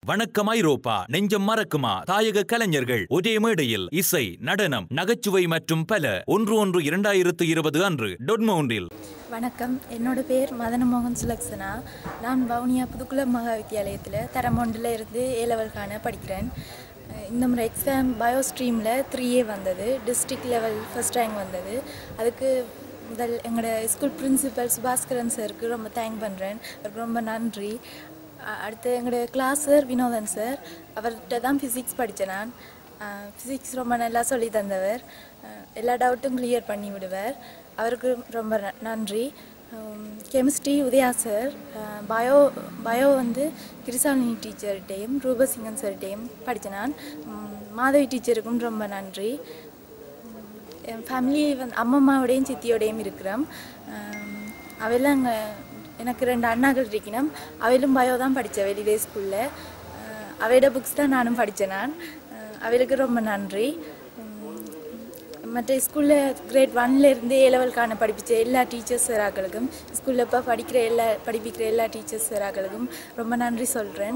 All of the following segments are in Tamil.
வணக்கம் ஐரோப்பா நெஞ்சம் மறக்குமா தாயக கலைஞர்கள் ஒரே மேடையில் இசை நடனம் நகைச்சுவை மற்றும் பல ஒன்று ஒன்று இரண்டாயிரத்து இருபது அன்று டொட்மவுண்டில் வணக்கம் என்னோட பேர் மதனமோகன் சுலக்ஷனா நான் வவுனியா புதுக்குளம் மகா வித்தியாலயத்தில் தரம் ஒன்றில் இருந்து ஏ லெவல்கான படிக்கிறேன் அஹ் இந்த முறை எக்ஸாம் பயோ ஸ்ட்ரீமில் த்ரீ ஏ வந்தது டிஸ்ட்ரிக்ட் லெவல் ஃபஸ்ட் ரேங்க் வந்தது அதுக்கு முதல் எங்களோட ஸ்கூல் பிரின்சிபல் சுபாஸ்கரன் சாருக்கு ரொம்ப தேங்க் பண்ணுறேன் அவருக்கு ரொம்ப நன்றி அ- அடுத்து எங்களோட கிளாஸ் சார் வினோதன் சார் அவர்கிட்ட தான் ஃபிசிக்ஸ் படித்தேன் நான் ஃபிசிக்ஸ் ரொம்ப நல்லா சொல்லி தந்தவர் அஹ் எல்லா டவுட்டும் கிளியர் பண்ணி விடுவார் அவருக்கு ரொம்ப ந- நன்றி chemistry Udaya sir bio bio வந்து கிருசாலினி டீச்சர்கிட்டையும் ரூபசிங்கன் சார்கிட்டையும் படித்தேன் நான் உம், மாதவி டீச்சருக்கும் ரொம்ப நன்றி என் ஃபேமிலி வந்து அம்மம்மாவோடையும் சித்தியோடையும் இருக்கிறோம் அவையெல்லாம் அங்கே எனக்கு ரெண்டு அண்ணாக்கள் இருக்கணும் அவையிலும் பயோ தான் படித்தேன் வெளியே ஸ்கூலில் அவையோட புக்ஸ் தான் நானும் படித்தேன் நான் அஹ் அவைகளுக்கு ரொம்ப நன்றி உம், மற்ற ஸ்கூலில் கிரேட் ஒன்லேருந்து ஏ லெவலுக்கான படிப்பிச்ச எல்லா டீச்சர்ஸ் சாராக்களுக்கும் ஸ்கூலில் இப்போ படிக்கிற எல்லா படிப்பிக்கிற எல்லா டீச்சர்ஸ் சாராக்களுக்கும் ரொம்ப நன்றி சொல்கிறேன்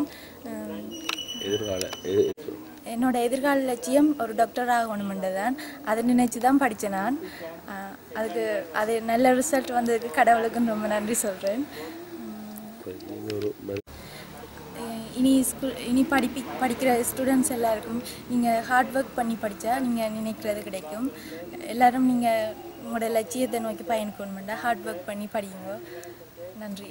எதிர்கால எது- என்னோட எதிர்கால லட்சியம் ஒரு டாக்டர் ஆகணுமென்று தான் அதை நினைச்சு தான் படித்தேன் நான் அஹ் அதுக்கு அது நல்ல ரிசல்ட் வந்ததுக்கு கடவுளுக்கும் ரொம்ப நன்றி சொல்கிறேன் இப்ப நீங்க ஒரு ம- இனி ஸ்கூல் இனி படிப்பி படிக்கிற ஸ்டூடெண்ட்ஸ் எல்லாருக்கும் நீங்கள் ஹார்ட் ஒர்க் பண்ணி படித்தா நீங்கள் நினைக்கிறது கிடைக்கும் எல்லாரும் நீங்கள் உங்களோட லட்சியத்தை நோக்கி பயணிக்கணுமெண்டா ஹார்ட் ஒர்க் பண்ணி படிங்க நன்றி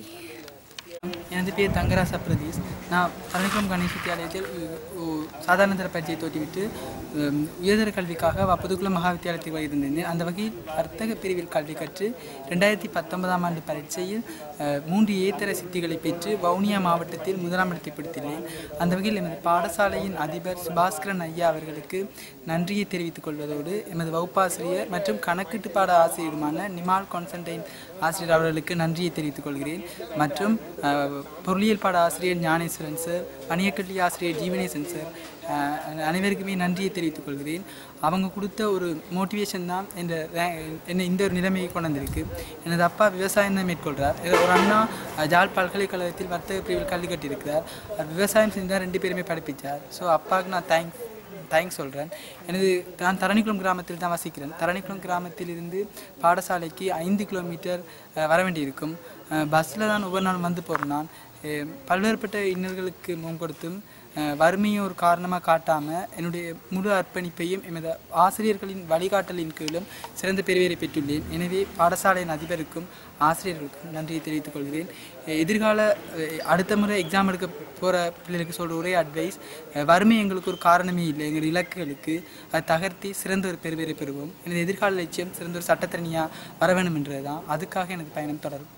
எனது பேர் தங்கராசா பிரதீஷ் நான் பழனிக்குளம் கணேஷ் வித்தியாலயத்தில் உ- உ- சாதாரண தர பரீட்சையை தோற்றிவிட்டு உம், உயர்தர கல்விக்காக வ- புதுக்குளம் மகா வித்தியாலயத்தில் இருந்திருந்தேன் அந்த வகையில் வர்த்தக பிரிவில் கல்வி கற்று ரெண்டாயிரத்தி பத்தொன்பதாம் ஆண்டு பரீட்சையில் அஹ், மூன்று ஏத்தர சித்திகளை பெற்று வவுனியா மாவட்டத்தில் முதலாம் இடத்தை பிடித்துள்ளேன் அந்த வகையில் எமது பாடசாலையின் அதிபர் சுபாஸ்கரன் ஐயா அவர்களுக்கு நன்றியை தெரிவித்துக் கொள்வதோடு எமது வகுப்பாசிரியர் மற்றும் கணக்கீட்டு பாட ஆசிரியருமான நிமால் கான்ஸ்டன்டைன் ஆசிரியர் அவர்களுக்கு நன்றியை தெரிவித்துக் கொள்கிறேன் மற்றும் அஹ், பொருளியல் பாட ஆசிரியர் ஞானேஸ்வரன் சார் வணிகக்கல்வி ஆசிரியர் ஜீவனேசன் சார் அஹ், அனைவருக்குமே நன்றியை தெரிவித்துக் கொள்கிறேன் அவங்க கொடுத்த ஒரு மோட்டிவேஷன் தான் இந்த ரே- என்னை இந்த ஒரு நிலைமையை கொண்டு வந்திருக்கு எனது அப்பா விவசாயம் தான் மேற்கொள்கிறார் இது ஒரு அண்ணா அஹ், ஜாழ் பல்கலைக்கழகத்தில் வர்த்தக பிரிவில் கல்வி கட்டியிருக்கிறார் அவர் விவசாயம் செஞ்சு தான் ரெண்டு பேருமே படிப்பிச்சார் ஸோ அப்பாவுக்கு நான் தேங்க்ஸ் தேங்க்ஸ் சொல்கிறேன் எனது நான் தரணிக்குளம் கிராமத்தில் தான் வசிக்கிறேன் தரணிக்குளம் கிராமத்தில் இருந்து பாடசாலைக்கு ஐந்து கிலோமீட்டர் அஹ், வர வேண்டியிருக்கும் பஸ்ஸில் தான் ஒவ்வொரு நாளும் வந்து போகிறேன் நான் அஹ், பல்வேறுபட்ட இன்னல்களுக்கு முகம் கொடுத்தும் அஹ், வறுமையை ஒரு காரணமாக காட்டாமல் என்னுடைய முழு அர்ப்பணிப்பையும் எமது ஆசிரியர்களின் வழிகாட்டலின் கீழும் சிறந்த பெருவேரை பெற்றுள்ளேன் எனவே பாடசாலையின் அதிபருக்கும் ஆசிரியர்களுக்கும் நன்றியை தெரிவித்துக் கொள்கிறேன் அஹ், எதிர்கால அஹ், அடுத்த முறை எக்ஸாம் எடுக்க போகிற பிள்ளைகளுக்கு சொல்கிற ஒரே அட்வைஸ் வறுமை எங்களுக்கு ஒரு காரணமே இல்லை எங்கள் இலக்குகளுக்கு அதை தகர்த்தி சிறந்த ஒரு பெருவேரை பெறுவோம் எனது எதிர்கால லட்சியம் சிறந்த ஒரு சட்டத்தரணியாக வர வேண்டும் என்றது தான் அதுக்காக எனது பயணம் தொடரும்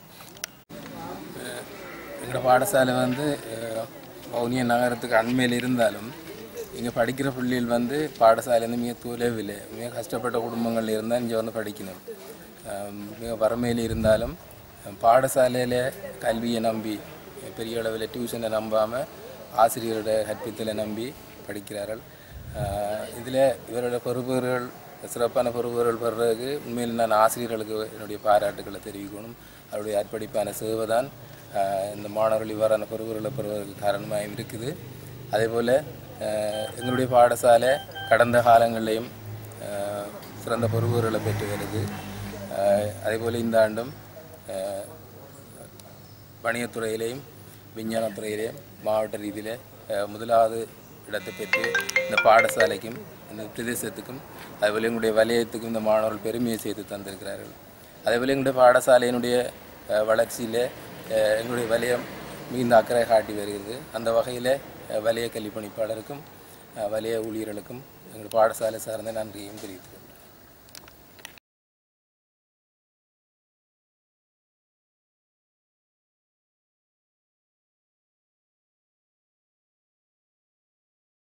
எங்களோட பாடசாலை வந்து அஹ், வவுனியா நகரத்துக்கு அண்மையில் இருந்தாலும் இங்கே படிக்கிற பிள்ளைகள் வந்து பாடசாலையிலேருந்து மிக தொலைவில் மிக கஷ்டப்பட்ட குடும்பங்கள் இருந்தால் இங்கே வந்து படிக்கணும் அஹ், மிக வறுமையில் இருந்தாலும் பாடசாலையில் கல்வியை நம்பி பெரிய அளவில் டியூஷனை நம்பாமல் ஆசிரியரோட கற்பித்தலை நம்பி படிக்கிறார்கள் இதில் இவரோட பொறுப்புகள் சிறப்பான பொறுப்புகள் பெறுறதுக்கு உண்மையில் நான் ஆசிரியர்களுக்கு என்னுடைய பாராட்டுக்களை தெரிவிக்கணும் அவருடைய அர்ப்பணிப்பான சேவை தான் ஆஹ் இந்த மாணவர்கள் இவ்வாறான பொறுப்புகளை பெறுவதற்கு காரணமாக இருக்குது அதே போல் எங்களுடைய பாடசாலை கடந்த காலங்களிலையும் ஆஹ் சிறந்த பொறுப்புகளை பெற்று வருது ஆஹ் அதே போல் இந்த ஆண்டும் ஆஹ் வணிகத்துறையிலையும் விஞ்ஞானத்துறையிலையும் மாவட்ட ரீதியில் முதலாவது இடத்தை பெற்று இந்த பாடசாலைக்கும் இந்த பிரதேசத்துக்கும் அதேபோல் எங்களுடைய வலயத்துக்கும் இந்த மாணவர்கள் பெருமையை செய்து தந்திருக்கிறார்கள் அதேபோல் எங்களுடைய பாடசாலையினுடைய அஹ், வளர்ச்சியில் அஹ், எங்களுடைய வலயம் மிகுந்த அக்கறை காட்டி வருகிறது அந்த வகையில் அஹ், வலய கல்வி பணிப்பாளருக்கும் அஹ், வலய ஊழியர்களுக்கும் எங்களுடைய பாடசாலை சார்ந்த நன்றியையும் தெரிவித்துக்கிறேன்